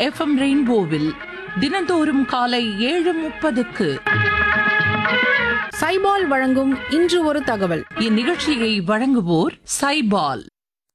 FM ரெயின்போவில் தினந்தோறும் காலை ஏழு முப்பதுக்கு சைபால் வழங்கும் இன்று ஒரு தகவல் இந்நிகழ்ச்சியை வழங்குவோர் சைபால்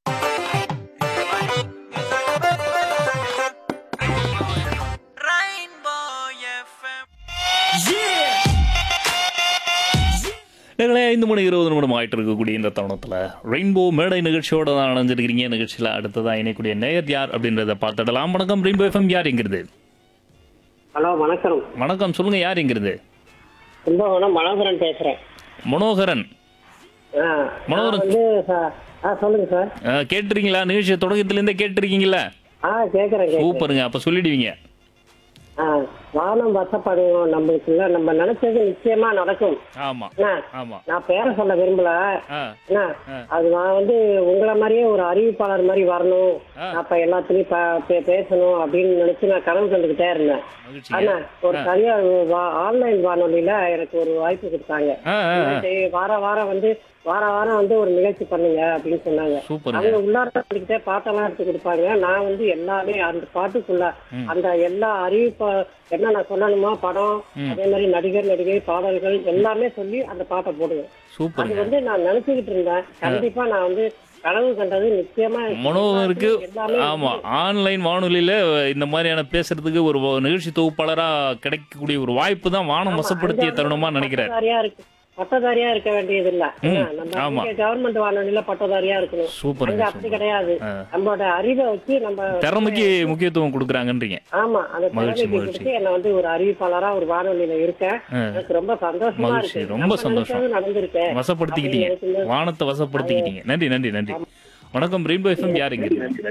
நேர்களே ஐந்து மணி இருபது நிமிடம் ஆயிட்டு இருக்கக்கூடிய இந்த தருணத்தில் ரெயின்போ மேடை நிகழ்ச்சியோட தான் அணைஞ்சிருக்கிறீங்க நிகழ்ச்சியில் அடுத்ததாக இணைக்கூடிய நேயர் யார் அப்படின்றத பார்த்துடலாம் வணக்கம் ரெயின்போ எஃப்எம் யார் எங்கிறது ஹலோ வணக்கம் வணக்கம் சொல்லுங்க யார் எங்கிறது கும்பகோணம் மனோகரன் பேசுறேன் மனோகரன் ஆ, மனோகரன். நான் வந்து சார் ஆ சொல்லுங்க சார் அஹ், கேட்டிருக்கீங்களா நிகழ்ச்சி தொடக்கத்துலேருந்தே கேட்டிருக்கீங்களா ஆ கேட்குறேன் கேட்குறேன் சூப்பருங்க அப்போ சொல்லிடுவீங்க ஆ வானம் வசப்படுவோம் நம்மளுக்குள்ள நம்ம நினைச்சது நிச்சயமா நடக்கும் ஆமாம் என்ன ஆமாம் நான் பேரை சொல்ல விரும்பல ஆ என்ன அது நான் வந்து உங்களை மாதிரியே ஒரு அறிவிப்பாளர் மாதிரி வரணும் ஆ. அப்ப எல்லாத்துலயும் ப- பே- பேசணும் அப்படின்னு நினைச்சு நான் கனவு கண்டுகிட்டே இருந்தேன் மகிழ்ச்சிங்க ஆனா ஒரு தனியார் வா- ஆன்லைன் வானொலியில எனக்கு ஒரு வாய்ப்பு கொடுத்தாங்க ஆ ஆ ஆ. சரி, வார வாரம் வந்து வார வாரம் வந்து ஒரு நிகழ்ச்சி பண்ணுங்க அப்படின்னு சொன்னாங்க சூப்பருங்க அவங்க உள்ளார பண்ணிக்கிட்டே பாட்டெல்லாம் எடுத்து கொடுப்பாங்க நான் வந்து எல்லாமே அந்த பாட்டுக்குள்ள அந்த எல்லா அறிவிப்பா என்ன நான் சொல்லணுமா படம் அதே மாதிரி நடிகர் நடிகை பாடல்கள் எல்லாமே சொல்லி அந்த பாட்டை போடுவேன் அது சூப்பருங்க வந்து நான் நினைச்சுக்கிட்டு இருந்தேன் கண்டிப்பா நான் வந்து கனவு கண்டது நிச்சயமா மனோகருக்கு எல்லாமே ஆமா ஆன்லைன் வானொலியில இந்த மாதிரியான பேசுறதுக்கு ஒரு நிகழ்ச்சி தொகுப்பாளரா கிடைக்கக்கூடிய ஒரு வாய்ப்பு தான் வானம் வசப்படுத்திய தருணமா நினைக்கிறேன் பட்டதாரியா இருக்கு பட்டதாரியா இருக்க வேண்டியது இல்ல ம், நம்ம ஆமா. கவர்மெண்ட் வானொலியில பட்டதாரியா இருக்கணும் சூப்பருங்க அங்க அப்படி சூப்பர் கிடையாது ஆ. நம்மளோட அறிவை வச்சு நம்ம திறமைக்கு முக்கியத்துவம் கொடுக்குறாங்கன்றீங்க ஆமா அந்த மகிழ்ச்சி, திறமைக்கு மகிழ்ச்சி. கொடுத்து என்ன வந்து ஒரு அறிவிப்பாளரா ஒரு வானொலியில இருக்கேன் ஆ. எனக்கு ரொம்ப சந்தோஷமா மகிழ்ச்சி, இருக்கு ரொம்ப நம்ம சந்தோஷம். நினைச்சது நடந்திருக்கேன் வசப்படுத்திக்கிட்டீங்க அப்படின்னு நினைக்கும்போது வானத்தை வசப்படுத்திக்கிட்டீங்க நன்றி நன்றி நன்றி வணக்கம் ரெயின்போ எஃப்எம் யாருங்க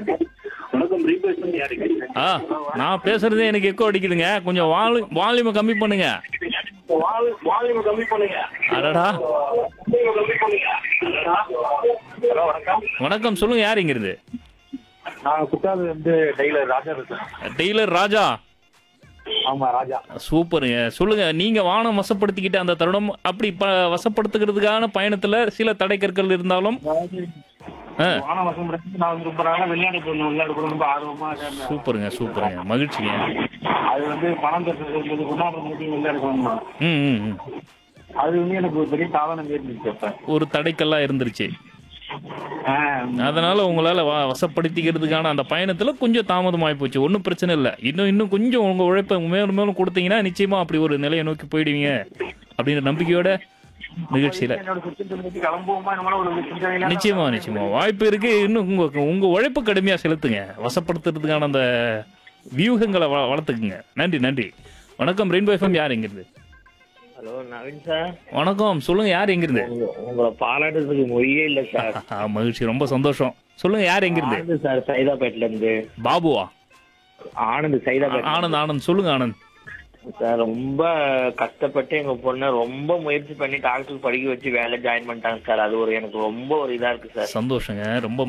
ஆ நான் பேசுறதே எனக்கு எக்கோ அடிக்குதுங்க கொஞ்சம் வால்யூ வால்யூமை கம்மி பண்ணுங்க அடடா வணக்கம் சொல்லுங்க யார் இங்கிருந்து நான் குற்றால வந்து டெய்லர் ராஜா இருக்கேன் டெய்லர் ராஜா ஆமா ராஜா சூப்பருங்க சொல்லுங்க நீங்க வானம் வசப்படுத்திக்கிட்ட அந்த தருணம் அப்படி ப வசப்படுத்துக்கிறதுக்கான பயணத்துல சில தடைக்கற்கள் இருந்தாலும் ஆ. வான வசம் நான் வந்து ரொம்ப நாளா விளையாட போகணும் விளையாட போகணும் ரொம்ப ஆர்வமா இருக்கேன் சூப்பருங்க சூப்பருங்க மகிழ்ச்சிங்க அது வந்து பணம் தருறது கொண்டாடுற முடியும் விளையாட போகணும் ம் ம், ம் அது வந்து எனக்கு ஒரு பெரிய சாதனை ஏற்படுச்சு அப்ப ஒரு தடைக்கல்லாம் இருந்துருச்சு ஆ, அதனால உங்களால வ வசப்படுத்திக்கிறதுக்கான அந்த பயணத்துல கொஞ்சம் தாமதமாகி போச்சு ஒன்றும் பிரச்சனை இல்லை இன்னும் இன்னும் கொஞ்சம் உங்க உழைப்பை மேலும் மேலும் கொடுத்தீங்கன்னா நிச்சயமா அப்படி ஒரு நிலையை நோக்கி போயிடுவீங்க அப்படின்ற நம்பிக்கையோட நிகழ்ச்சியில என்னோட சுத்தத்தை பத்தி கிளம்புவோமா நம்மள ஒரு சிந்தனையில நிச்சயமா நிச்சயமா வாய்ப்பு இருக்கு இன்னும் உங்க உங்க உழைப்பு கடுமையா செலுத்துங்க வசப்படுத்துறதுக்கான அந்த வியூகங்களை வ வளர்த்துக்குங்க நன்றி நன்றி வணக்கம் ரெயின்போ எஃப்எம் யார் எங்கிருந்து ஹலோ நவீன் சார் வணக்கம் சொல்லுங்க யார் எங்கிருந்து உங்க- உங்களை பாராட்டுறதுக்கு மொழியே இல்ல சார் ஆ, மகிழ்ச்சி ரொம்ப சந்தோஷம் சொல்லுங்க யார் எங்கிருந்து ஆனந்த் சார் சைதாப்பேட்ல இருந்து பாபுவா ஆனந்த் சைதாப்பேட் ஆனந்த் ஆனந்த் சொல்லுங்க ஆனந்த் சார் ரொம்ப கஷ்டப்பட்டு எங்க பொண்ணை ரொம்ப முயற்சி பண்ணி டாக்டர் படிக்க வச்சு வேலை ஜாயின் பண்ணிட்டாங்க சார் அது ஒரு எனக்கு ரொம்ப ஒரு இதா இருக்கு சார் சந்தோஷங்க ரொம்ப